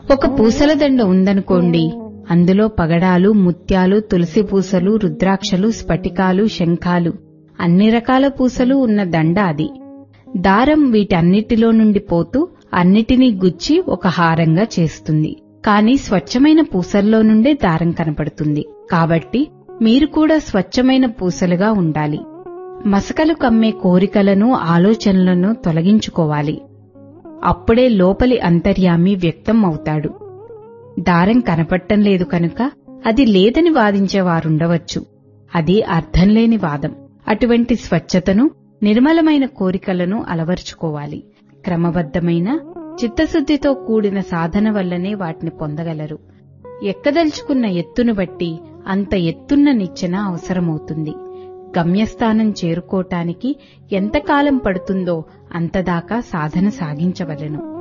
ఒక పూసల దండ ఉందనుకోండి అందులో పగడాలు ముత్యాలు తులసి పూసలు రుద్రాక్షలు స్ఫటికాలు శంఖాలు అన్ని రకాల పూసలు ఉన్న దండ అది దారం వీటన్నిటిలో నుండి పోతూ అన్నిటినీ గుచ్చి ఒక హారంగా చేస్తుంది కాని స్వచ్ఛమైన పూసల్లో నుండే దారం కనపడుతుంది కాబట్టి మీరు కూడా స్వచ్ఛమైన పూసలుగా ఉండాలి మసకలు కమ్మే కోరికలను ఆలోచనలను తొలగించుకోవాలి అప్పుడే లోపలి అంతర్యామి వ్యక్తం అవుతాడు దారం కనపట్టం లేదు కనుక అది లేదని వాదించేవారుండవచ్చు అది అర్థం లేని వాదం అటువంటి స్వచ్ఛతను నిర్మలమైన కోరికలను అలవర్చుకోవాలి క్రమబద్ధమైన చిత్తశుద్ధితో కూడిన సాధన వల్లనే వాటిని పొందగలరు ఎక్కదలుచుకున్న ఎత్తును బట్టి అంత ఎత్తున్న నిచ్చెన అవసరమవుతుంది గమ్యస్థానం చేరుకోటానికి ఎంతకాలం పడుతుందో అంతదాకా సాధన సాగించవలెను